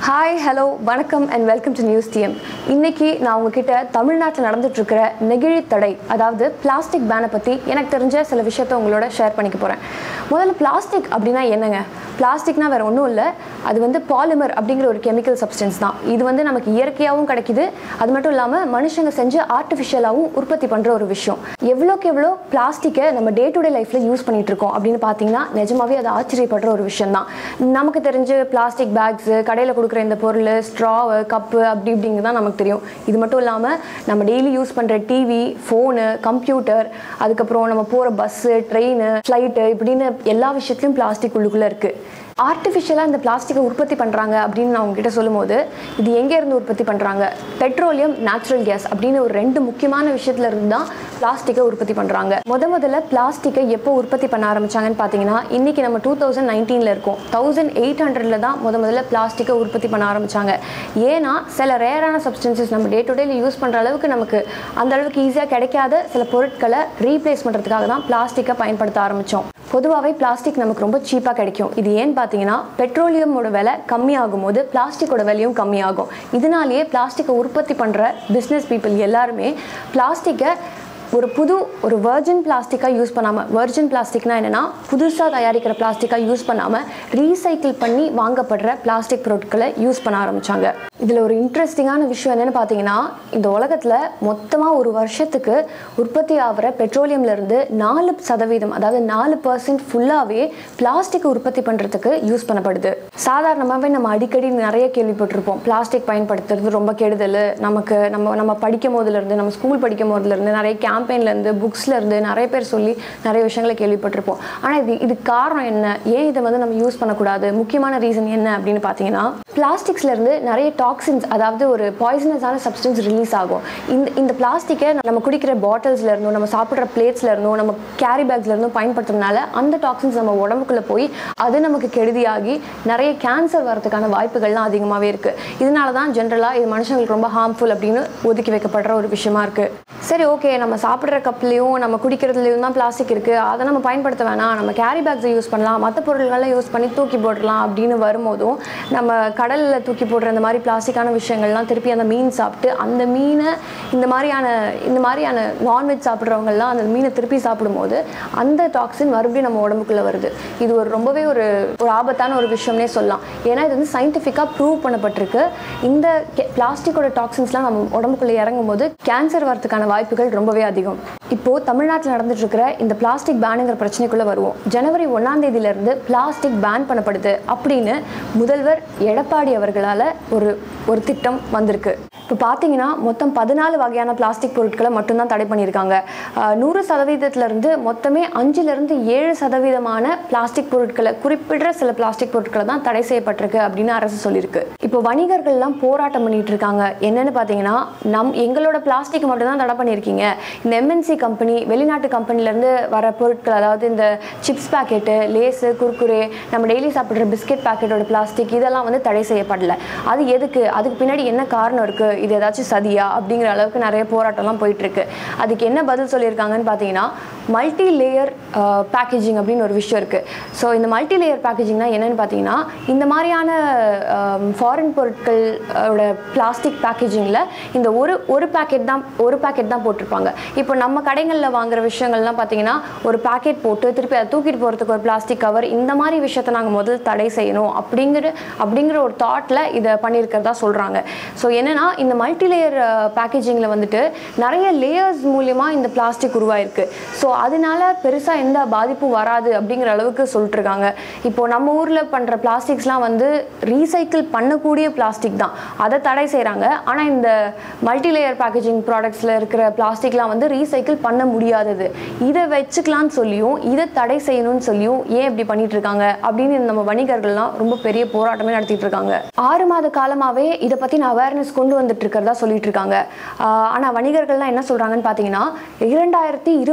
hi hello வணக்கம் and welcome to news TM இன்னைக்கு நான் உங்ககிட்ட தமிழ்நாட்டில் நடந்துட்டு இருக்கிற நெகிழி தடை அதாவது பிளாஸ்டிக் பேனை பற்றி எனக்கு தெரிஞ்ச சில விஷயத்த உங்களோட ஷேர் பண்ணிக்க போகிறேன் முதல்ல பிளாஸ்டிக் அப்படின்னா என்னங்க பிளாஸ்டிக்னா வேறு ஒன்றும் இல்லை அது வந்து பாலிமர் அப்படிங்கிற ஒரு கெமிக்கல் சப்ஸ்டன்ஸ் தான் இது வந்து நமக்கு இயற்கையாகவும் கிடைக்குது அது மட்டும் இல்லாமல் மனுஷங்க செஞ்சு ஆர்டிஃபிஷியலாகவும் உற்பத்தி பண்ணுற ஒரு விஷயம் எவ்வளோக்கு எவ்வளோ பிளாஸ்டிக்கை நம்ம டே டு டே லைஃப்பில் யூஸ் பண்ணிட்டு இருக்கோம் அப்படின்னு பார்த்தீங்கன்னா நிஜமாவே அது ஆச்சரியப்படுற ஒரு விஷயம் தான் நமக்கு தெரிஞ்ச பிளாஸ்டிக் பேக்ஸு கடையில் கொடுக்குற இந்த பொருள் ஸ்ட்ராவு கப்பு அப்படி இப்படிங்க தான் நமக்கு தெரியும் இது மட்டும் இல்லாமல் நம்ம டெய்லி யூஸ் பண்ணுற டிவி ஃபோனு கம்ப்யூட்டர் அதுக்கப்புறம் நம்ம போகிற பஸ்ஸு ட்ரெயின் ஃப்ளைட்டு இப்படின்னு எல்லா விஷயத்துலையும் பிளாஸ்டிக் உள்ளுக்குள்ளே இருக்குது ஆர்டிஃபிஷியலாக இந்த பிளாஸ்டிக்கை உற்பத்தி பண்ணுறாங்க அப்படின்னு நான் உங்ககிட்ட சொல்லும்போது இது எங்கேருந்து உற்பத்தி பண்ணுறாங்க பெட்ரோலியம் நேச்சுரல் கேஸ் அப்படின்னு ஒரு ரெண்டு முக்கியமான விஷயத்துல இருந்து தான் பிளாஸ்டிக்கை உற்பத்தி பண்ணுறாங்க முத முதல்ல பிளாஸ்டிக்கை எப்போ உற்பத்தி பண்ண ஆரம்பிச்சாங்கன்னு பார்த்தீங்கன்னா இன்னைக்கு நம்ம டூ தௌசண்ட் நைன்டீனில் இருக்கோம் தௌசண்ட் எயிட் ஹண்ட்ரட்ல தான் முத முதல்ல பிளாஸ்டிக்கை உற்பத்தி பண்ண ஆரம்பிச்சாங்க ஏன்னா சில ரேரான சப்ஸ்டன்சஸ் நம்ம டே டு டேல யூஸ் பண்ணுற அளவுக்கு நமக்கு அந்த அளவுக்கு ஈஸியாக கிடைக்காத சில பொருட்களை ரீப்ளேஸ் பண்ணுறதுக்காக தான் பிளாஸ்டிக்கை பயன்படுத்த ஆரம்பித்தோம் பொதுவாகவே பிளாஸ்டிக் நமக்கு ரொம்ப சீப்பாக கிடைக்கும் இது ஏன்னு பார்த்தீங்கன்னா பெட்ரோலியமோட விலை கம்மியாகும் போது பிளாஸ்டிக்கோட விலையும் கம்மியாகும் இதனாலேயே பிளாஸ்டிக்கை உற்பத்தி பண்ணுற பிஸ்னஸ் பீப்புள் எல்லாருமே பிளாஸ்டிக்கை ஒரு புது ஒரு வெர்ஜின் பிளாஸ்டிக்காக யூஸ் பண்ணாமல் வெர்ஜின் பிளாஸ்டிக்னா என்னென்னா புதுசாக தயாரிக்கிற பிளாஸ்டிக்காக யூஸ் பண்ணாமல் ரீசைக்கிள் பண்ணி வாங்கப்படுற பிளாஸ்டிக் பொருட்களை யூஸ் பண்ண ஆரம்பித்தாங்க இதில் ஒரு இன்ட்ரெஸ்டிங்கான விஷயம் என்னென்னு பார்த்தீங்கன்னா இந்த உலகத்தில் மொத்தமாக ஒரு வருஷத்துக்கு உற்பத்தி ஆகிற பெட்ரோலியம்லேருந்து நாலு சதவீதம் அதாவது நாலு பர்சன்ட் ஃபுல்லாகவே பிளாஸ்டிக் உற்பத்தி பண்ணுறதுக்கு யூஸ் பண்ணப்படுது சாதாரணமாகவே நம்ம அடிக்கடி நிறைய கேள்விப்பட்டிருப்போம் பிளாஸ்டிக் பயன்படுத்துறது ரொம்ப கெடுதல் நமக்கு நம்ம நம்ம படிக்கும் போதுலேருந்து நம்ம ஸ்கூல் படிக்கும் போதுலேருந்து நிறைய கேம்பெயின்லேருந்து புக்ஸ்லேருந்து நிறைய பேர் சொல்லி நிறைய விஷயங்களை கேள்விப்பட்டிருப்போம் ஆனால் இது இதுக்கு காரணம் என்ன ஏன் இதை வந்து நம்ம யூஸ் பண்ணக்கூடாது முக்கியமான ரீசன் என்ன அப்படின்னு பார்த்தீங்கன்னா பிளாஸ்டிக்ஸ்லேருந்து நிறைய டாக்ஸின்ஸ் அதாவது ஒரு பாய்சனஸான சப்ஸ்டன்ஸ் ரிலீஸ் ஆகும் இந்த இந்த பிளாஸ்டிக்கை நம்ம குடிக்கிற பாட்டில்ஸ்ல இருந்தும் நம்ம சாப்பிட்ற பிளேட்ஸ்ல இருந்தும் நம்ம கேரி பேக்ஸ்ல இருந்தும் பயன்படுத்துறதுனால அந்த டாக்ஸின்ஸ் நம்ம உடம்புக்குள்ள போய் அது நமக்கு கெடுதியாகி நிறைய கேன்சர் வரதுக்கான வாய்ப்புகள்லாம் அதிகமாகவே இருக்கு இதனால தான் ஜென்ரலாக இது மனுஷங்களுக்கு ரொம்ப ஹார்ம்ஃபுல் அப்படின்னு ஒதுக்கி வைக்கப்படுற ஒரு விஷயமா இருக்கு சரி ஓகே நம்ம சாப்பிட்ற கப்லையும் நம்ம குடிக்கிறதுலையும் தான் பிளாஸ்டிக் இருக்குது அதை நம்ம பயன்படுத்த வேணாம் நம்ம கேரி பேக்ஸை யூஸ் பண்ணலாம் மற்ற பொருட்கள்லாம் யூஸ் பண்ணி தூக்கி போடலாம் அப்படின்னு வரும்போதும் நம்ம கடலில் தூக்கி போடுற இந்த மாதிரி பிளாஸ்டிக்கான விஷயங்கள்லாம் திருப்பி அந்த மீன் சாப்பிட்டு அந்த மீனை இந்த மாதிரியான இந்த மாதிரியான நான்வெஜ் சாப்பிட்றவங்கலாம் அந்த மீனை திருப்பி சாப்பிடும்போது அந்த டாக்ஸின் மறுபடியும் நம்ம உடம்புக்குள்ளே வருது இது ஒரு ரொம்பவே ஒரு ஒரு ஆபத்தான ஒரு விஷயம்னே சொல்லலாம் ஏன்னா இது வந்து சயின்டிஃபிக்காக ப்ரூவ் பண்ணப்பட்டிருக்கு இந்த பிளாஸ்டிக்கோட டாக்ஸின்ஸ்லாம் நம்ம உடம்புக்குள்ளே இறங்கும் போது கேன்சர் வரதுக்கான வாய்ப்புகள் ரொம்பவே அதிகம் இப்போது தமிழ்நாட்டில் நடந்துட்டு இருக்கிற இந்த பிளாஸ்டிக் பேனுங்கிற பிரச்சனைக்குள்ளே வருவோம் ஜனவரி ஒன்றாம் தேதியிலிருந்து பிளாஸ்டிக் பேன் பண்ணப்படுது அப்படின்னு முதல்வர் எடப்பாடி அவர்களால் ஒரு ஒரு திட்டம் வந்திருக்கு இப்போ பார்த்தீங்கன்னா மொத்தம் பதினாலு வகையான பிளாஸ்டிக் பொருட்களை மட்டும்தான் தடை பண்ணியிருக்காங்க ஆஹ் நூறு சதவீதத்திலிருந்து மொத்தமே அஞ்சுலேருந்து ஏழு சதவீதமான பிளாஸ்டிக் பொருட்களை குறிப்பிடுற சில பிளாஸ்டிக் பொருட்களை தான் தடை செய்யப்பட்டிருக்கு அப்படின்னு அரசு சொல்லியிருக்கு இப்போ வணிகர்கள்லாம் போராட்டம் பண்ணிட்டு இருக்காங்க என்னன்னு பார்த்தீங்கன்னா நம் எங்களோட பிளாஸ்டிக் மட்டும் தான் தடை பண்ணியிருக்கீங்க இந்த எம்என்சி கம்பெனி வெளிநாட்டு கம்பெனிலேருந்து வர பொருட்கள் அதாவது இந்த சிப்ஸ் பாக்கெட்டு லேஸு குர்குரே நம்ம டெய்லி சாப்பிட்ற பிஸ்கெட் பாக்கெட்டோட பிளாஸ்டிக் இதெல்லாம் வந்து தடை செய்யப்படல அது எதுக்கு அதுக்கு பின்னாடி என்ன காரணம் இருக்குது இது ஏதாச்சும் சதியா அப்படிங்கிற அளவுக்கு நிறைய போராட்டம்லாம் போயிட்டு இருக்கு அதுக்கு என்ன பதில் சொல்லியிருக்காங்கன்னு பார்த்தீங்கன்னா மல்டி லேயர் பேக்கேஜிங் அப்படின்னு ஒரு விஷயம் இருக்குது ஸோ இந்த மல்டி லேயர் பேக்கேஜிங்னா என்னன்னு பார்த்தீங்கன்னா இந்த மாதிரியான ஃபாரின் பொருட்களோட பிளாஸ்டிக் பேக்கேஜிங்கில் இந்த ஒரு ஒரு பேக்கெட் தான் ஒரு பேக்கெட் தான் போட்டிருப்பாங்க இப்போ நம்ம கடைகளில் வாங்குற விஷயங்கள்லாம் பார்த்தீங்கன்னா ஒரு பேக்கெட் போட்டு திருப்பி அதை தூக்கிட்டு போகிறதுக்கு ஒரு பிளாஸ்டிக் கவர் இந்த மாதிரி விஷயத்தை நாங்கள் முதல் தடை செய்யணும் அப்படிங்கிற அப்படிங்கிற ஒரு தாட்டில் இதை பண்ணியிருக்கிறதா சொல்கிறாங்க ஸோ என்னென்னா இந்த மல்டி லேயர் பேக்கேஜிங்கில் வந்துட்டு நிறைய லேயர்ஸ் மூலியமாக இந்த பிளாஸ்டிக் உருவாயிருக்கு ஸோ அதனால பெருசாக எந்த பாதிப்பும் வராது அப்படிங்கிற அளவுக்கு சொல்லிட்டு இருக்காங்க இப்போ நம்ம ஊரில் பண்ணுற பிளாஸ்டிக்ஸ்லாம் வந்து ரீசைக்கிள் பண்ணக்கூடிய பிளாஸ்டிக் தான் அதை தடை செய்கிறாங்க ஆனால் இந்த மல்டி லேயர் பேக்கேஜிங் ப்ராடக்ட்ஸில் இருக்கிற பிளாஸ்டிக்லாம் வந்து ரீசைக்கிள் பண்ண முடியாதது இதை வச்சுக்கலாம்னு சொல்லியும் இதை தடை செய்யணும்னு சொல்லியும் ஏன் இப்படி பண்ணிட்டு இருக்காங்க அப்படின்னு நம்ம வணிகர்கள்லாம் ரொம்ப பெரிய போராட்டமே நடத்திட்டு இருக்காங்க ஆறு மாத காலமாகவே இதை பற்றின அவேர்னஸ் கொண்டு வந்துட்டு இருக்கிறதா சொல்லிட்டு இருக்காங்க ஆஹ் ஆனா வணிகர்கள்லாம் என்ன சொல்றாங்கன்னு பார்த்தீங்கன்னா இரண்டாயிரத்தி இருபத்தி ரெண்டுல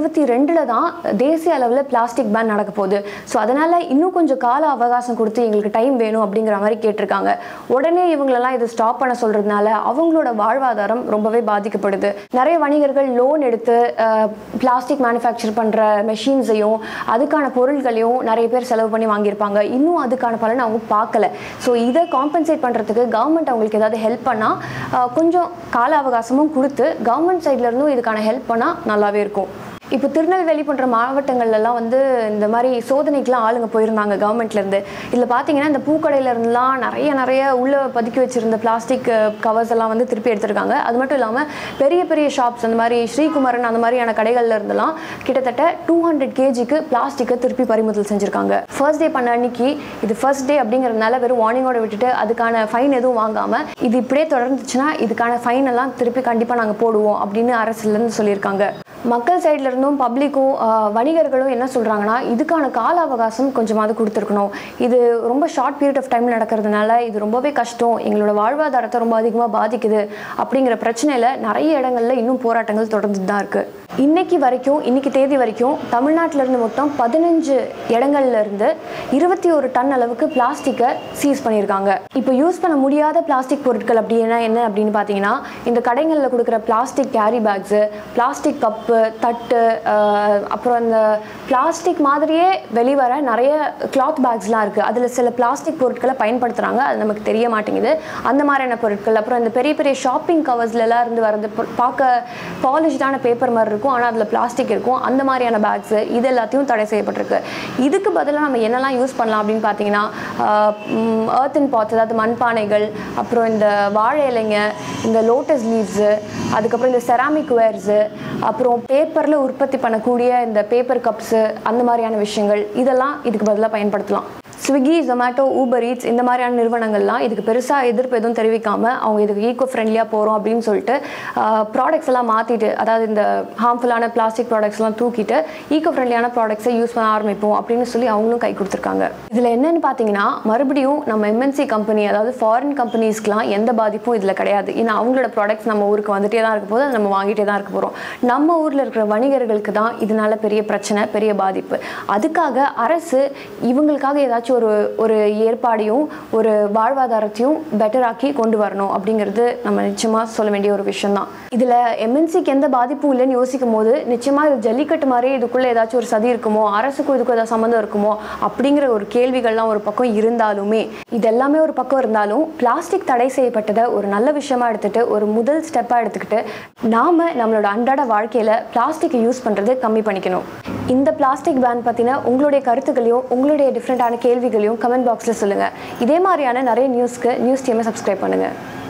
எண்டில் தான் தேசிய அளவில் பிளாஸ்டிக் பேன் நடக்க போகுது ஸோ அதனால் இன்னும் கொஞ்சம் கால அவகாசம் கொடுத்து எங்களுக்கு டைம் வேணும் அப்படிங்கிற மாதிரி கேட்டிருக்காங்க உடனே இவங்களெல்லாம் இதை ஸ்டாப் பண்ண சொல்கிறதுனால அவங்களோட வாழ்வாதாரம் ரொம்பவே பாதிக்கப்படுது நிறைய வணிகர்கள் லோன் எடுத்து பிளாஸ்டிக் மேனுஃபேக்சர் பண்ணுற மெஷின்ஸையும் அதுக்கான பொருட்களையும் நிறைய பேர் செலவு பண்ணி வாங்கியிருப்பாங்க இன்னும் அதுக்கான பலன் அவங்க பார்க்கல ஸோ இதை காம்பன்சேட் பண்ணுறதுக்கு கவர்மெண்ட் அவங்களுக்கு ஏதாவது ஹெல்ப் பண்ணால் கொஞ்சம் கால அவகாசமும் கொடுத்து கவர்மெண்ட் சைட்லேருந்தும் இதுக்கான ஹெல்ப் பண்ணால் நல்லாவே இருக்கும் இப்போ திருநெல்வேலி போன்ற மாவட்டங்கள்லாம் வந்து இந்த மாதிரி சோதனைக்கெலாம் ஆளுங்க போயிருந்தாங்க கவர்மெண்ட்லேருந்து இதில் பார்த்தீங்கன்னா இந்த பூக்கடையில இருந்துலாம் நிறைய நிறைய உள்ளே பதுக்கி வச்சிருந்த பிளாஸ்டிக் கவர்ஸ் எல்லாம் வந்து திருப்பி எடுத்திருக்காங்க அது மட்டும் இல்லாமல் பெரிய பெரிய ஷாப்ஸ் அந்த மாதிரி ஸ்ரீகுமரன் அந்த மாதிரியான கடைகள்ல இருந்தெல்லாம் கிட்டத்தட்ட டூ ஹண்ட்ரட் கேஜிக்கு பிளாஸ்டிக்கை திருப்பி பறிமுதல் செஞ்சுருக்காங்க ஃபர்ஸ்ட் டே பண்ண அன்னைக்கு இது ஃபர்ஸ்ட் டே அப்படிங்கிறதுனால வெறும் வார்னிங்கோட விட்டுட்டு அதுக்கான ஃபைன் எதுவும் வாங்காமல் இது இப்படியே தொடர்ந்துச்சுன்னா இதுக்கான ஃபைன் எல்லாம் திருப்பி கண்டிப்பாக நாங்கள் போடுவோம் அப்படின்னு அரசுலேருந்து சொல்லியிருக்காங்க மக்கள் சைட்ல இருந்தும் பப்ளிக்கும் வணிகர்களும் என்ன சொல்கிறாங்கன்னா இதுக்கான கால அவகாசம் கொஞ்சமாவது கொடுத்துருக்கணும் இது ரொம்ப ஷார்ட் பீரியட் ஆஃப் டைம் நடக்கிறதுனால இது ரொம்பவே கஷ்டம் எங்களோட வாழ்வாதாரத்தை ரொம்ப அதிகமாக பாதிக்குது அப்படிங்கிற பிரச்சனையில் நிறைய இடங்கள்ல இன்னும் போராட்டங்கள் தொடர்ந்து தான் இருக்குது இன்னைக்கு வரைக்கும் இன்னைக்கு தேதி வரைக்கும் தமிழ்நாட்டில இருந்து மொத்தம் பதினஞ்சு இடங்கள்ல இருந்து இருபத்தி ஒரு டன் அளவுக்கு பிளாஸ்டிக்கை சீஸ் பண்ணியிருக்காங்க இப்போ யூஸ் பண்ண முடியாத பிளாஸ்டிக் பொருட்கள் அப்படின்னா என்ன அப்படின்னு பார்த்தீங்கன்னா இந்த கடைகளில் கொடுக்குற plastic carry bags plastic cup தட்டு ஆஹ் அப்புறம் இந்த பிளாஸ்டிக் மாதிரியே வெளிவர நிறைய கிளாத் பேக்ஸ்லாம் இருக்குது அதில் சில பிளாஸ்டிக் பொருட்களை பயன்படுத்துகிறாங்க அது நமக்கு தெரிய மாட்டேங்குது அந்த மாதிரியான பொருட்கள் அப்புறம் இந்த பெரிய பெரிய ஷாப்பிங் கவர்ஸ்லாம் இருந்து வரது பொ- பார்க்க பாலிஷ்டான பேப்பர் மாதிரி இருக்கும் ஆனால் அதில் பிளாஸ்டிக் இருக்கும் அந்த மாதிரியான பேக்ஸு இது எல்லாத்தையும் தடை செய்யப்பட்டிருக்கு இதுக்கு பதிலாக நம்ம என்னெல்லாம் யூஸ் பண்ணலாம் அப்படின்னு பார்த்தீங்கன்னா ஏர்த்தன் பாட்ஸ் அதாவது மண்பானைகள் அப்புறம் இந்த வாழை இலைங்க இந்த லோட்டஸ் லீவ்ஸு அதுக்கப்புறம் இந்த செராமிக் வேர்ஸு அப்புறம் பேப்பரில் உற்பத்தி பண்ணக்கூடிய இந்த பேப்பர் கப்ஸு அந்த மாதிரியான விஷயங்கள் இதெல்லாம் இதுக்கு பதிலாக பயன்படுத்தலாம் ஸ்விக்கி ஜொமேட்டோ ஊபர் ஈட்ஸ் இந்த மாதிரியான நிறுவனங்கள்லாம் இதுக்கு பெருசாக எதிர்ப்பு எதுவும் தெரிவிக்காமல் அவங்க இதுக்கு ஈக்கோ ஃப்ரெண்ட்லியாக போகிறோம் அப்படின்னு சொல்லிட்டு ப்ராடக்ட்ஸ் எல்லாம் மாற்றிட்டு அதாவது இந்த ஹார்ம்ஃபுல்லான பிளாஸ்டிக் ப்ராடக்ட்ஸ்லாம் தூக்கிட்டு ஈக்கோ ஃப்ரெண்ட்லியான ப்ராடக்ட்ஸை யூஸ் பண்ண ஆரம்பிப்போம் அப்படின்னு சொல்லி அவங்களும் கை கொடுத்துருக்காங்க இதில் என்னன்னு பார்த்தீங்கன்னா மறுபடியும் நம்ம எம்என்சி கம்பெனி அதாவது ஃபாரின் கம்பெனிஸ்க்குலாம் எந்த பாதிப்பும் இதில் கிடையாது ஏன்னா அவங்களோட ப்ராடக்ட்ஸ் நம்ம ஊருக்கு வந்துட்டே தான் இருக்க போது அதை நம்ம வாங்கிட்டே தான் இருக்க போகிறோம் நம்ம ஊரில் இருக்கிற வணிகர்களுக்கு தான் இதனால பெரிய பிரச்சனை பெரிய பாதிப்பு அதுக்காக அரசு இவங்களுக்காக ஏதாச்சும் ஒரு ஒரு ஏற்பாடையும் ஒரு வாழ்வாதாரத்தையும் பெட்டராக்கி கொண்டு வரணும் அப்படிங்கிறது நம்ம நிச்சயமாக சொல்ல வேண்டிய ஒரு விஷயம் தான் இதில் எம்என்சிக்கு எந்த பாதிப்பும் இல்லைன்னு யோசிக்கும் போது நிச்சயமாக இது ஜல்லிக்கட்டு மாதிரி இதுக்குள்ளே ஏதாச்சும் ஒரு சதி இருக்குமோ அரசுக்கும் இதுக்கும் ஏதாவது சம்மந்தம் இருக்குமோ அப்படிங்கிற ஒரு கேள்விகள்லாம் ஒரு பக்கம் இருந்தாலுமே இது எல்லாமே ஒரு பக்கம் இருந்தாலும் பிளாஸ்டிக் தடை செய்யப்பட்டதை ஒரு நல்ல விஷயமா எடுத்துட்டு ஒரு முதல் ஸ்டெப்பாக எடுத்துக்கிட்டு நாம நம்மளோட அன்றாட வாழ்க்கையில் பிளாஸ்டிக்கை யூஸ் பண்ணுறது கம்மி பண்ணிக்கணும் இந்த பிளாஸ்டிக் பேன் பற்றின உங்களுடைய கருத்துக்களையும் உங்களுடைய டிஃப்ரெண்ட்டான கேள்விகளையும் கமெண்ட் பாக்ஸில் சொல்லுங்கள் இதே மாதிரியான நிறைய நியூஸ்க்கு நியூஸ் டீமை சப்ஸ்கிரைப் பண்ணுங்கள்